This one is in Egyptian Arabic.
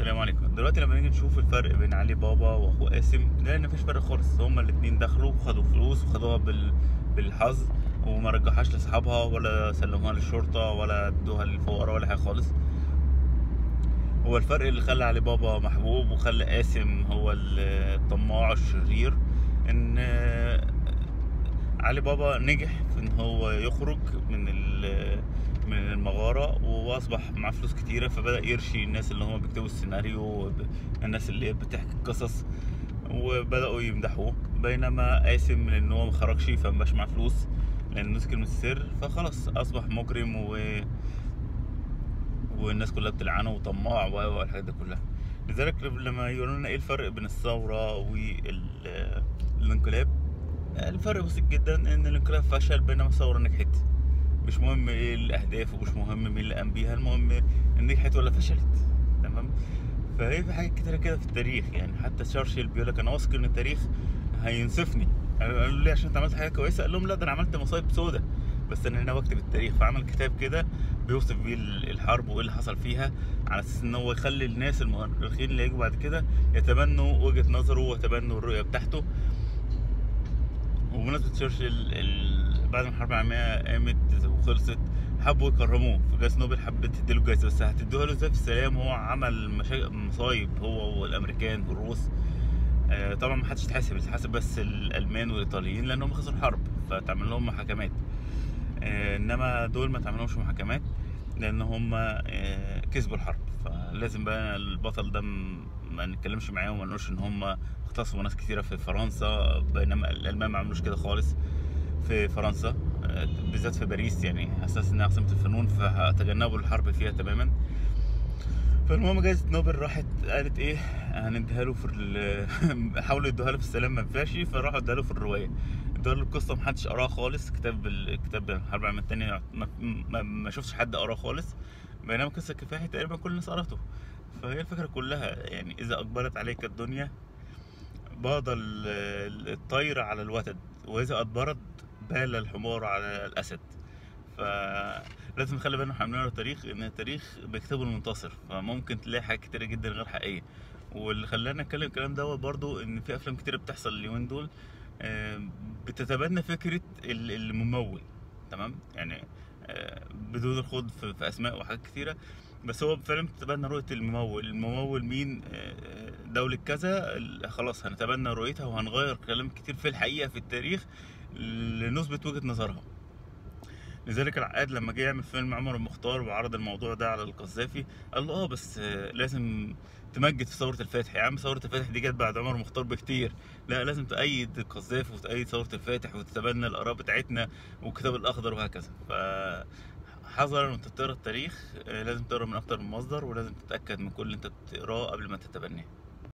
السلام عليكم دلوقتي لما نيجي نشوف الفرق بين علي بابا واخوه قاسم نلاقي ان مفيش فرق خالص هما الاتنين دخلوا وخدوا فلوس وخدوها بال... بالحظ وما رجعوهاش لاصحابها ولا سلموها للشرطه ولا ادوها للفقراء ولا حاجه خالص هو الفرق اللي خلى علي بابا محبوب وخلى قاسم هو الطماع الشرير ان علي بابا نجح في ان هو يخرج من ال- من المغارة واصبح معاه فلوس كتيرة فبدأ يرشي الناس اللي هم بيكتبوا السيناريو الناس اللي بتحكي القصص وبدأوا يمدحوه بينما قاسم من ان هو مخرجش فمبقاش معاه فلوس لان مسك كلمة السر فخلاص اصبح مجرم و والناس كلها بتلعنه وطماع و- والحاجات دي كلها لذلك لما يقولوا لنا ايه الفرق بين الثورة والانقلاب الفرق بسيط جدا ان الانقلاب فشل بينما الثورة نجحت مش مهم ايه الاهداف ومش مهم مين اللي قام بيها المهم ان نجحت ولا فشلت تمام فهي في حاجات كتيرة كده في التاريخ يعني حتى تشرشل بيقول لك انا واثق ان التاريخ هينصفني قالوا له ليه عشان انت عملت حاجه كويسه قال لهم لا ده انا عملت مصايب سودة بس انا هنا بكتب التاريخ فعمل كتاب كده بيوصف بيه ال- الحرب وايه اللي حصل فيها على اساس ان هو يخلي الناس المؤرخين اللي يجوا بعد كده يتبنوا وجهه نظره ويتبنوا الرؤيه بتاعته وبمناسبة تشرشل ال... بعد ما الحرب العالمية قامت وخلصت حبوا يكرموه فجائزة نوبل حبت تديله جايزة بس هتدوها له ازاي في السلام هو عمل مشا... مصايب هو والأمريكان والروس آه طبعا ما حدش اتحاسب اتحاسب بس الألمان والإيطاليين لأنهم خسروا الحرب فتعمل لهم محاكمات آه انما دول ما تعملهمش محاكمات لان هم آه كسبوا الحرب فلازم بقى البطل ده م- ما نتكلمش معاه وما نقولش ان هم اغتصبوا ناس كتيره في فرنسا بينما الالمان ما عملوش كده خالص في فرنسا آه، بالذات في باريس يعني اساس انها عاصمه الفنون فتجنبوا الحرب فيها تماما فالمهم جائزة نوبل راحت قالت ايه هنديها له في ال- حاولوا يدوها له في السلام ما ينفعش فراحوا ادوها له في الرواية ادوها له القصة محدش قراها خالص كتاب ال- كتاب الحرب العالمية التانية ما, ما, ما شفتش حد قراه خالص بينما قصة الكفاحي تقريبا كل الناس قرته فهي الفكرة كلها يعني إذا أقبلت عليك الدنيا باض ال- ال- الطير على الوتد وإذا أدبرت بال الحمار على الأسد فلازم نخلي بالنا احنا بنقرا التاريخ ان التاريخ بيكتبه المنتصر فممكن تلاقي حاجات كتيرة جدا غير حقيقية واللي خلانا نتكلم الكلام دوت برضو ان في افلام كتيرة بتحصل اليومين دول آه، بتتبنى فكرة ال- الممول تمام يعني آه، بدون الخوض في في اسماء وحاجات كتيرة بس هو فعلا بتتبنى رؤية الممول الممول مين آه، دولة كذا ال- خلاص هنتبنى رؤيتها وهنغير كلام كتير في الحقيقة في التاريخ لنثبت وجهة نظرها لذلك العقاد لما جه يعمل فيلم عمر المختار وعرض الموضوع ده على القذافي قال له اه بس آه، لازم تمجد في ثورة الفاتح يا عم ثورة الفاتح دي جت بعد عمر المختار بكتير لا لازم تأيد القذافي وتأيد ثورة الفاتح وتتبنى الآراء بتاعتنا والكتاب الأخضر وهكذا ف حذرا وانت بتقرا التاريخ آه، لازم تقرا من أكتر من مصدر ولازم تتأكد من كل اللي انت بتقراه قبل ما تتبناه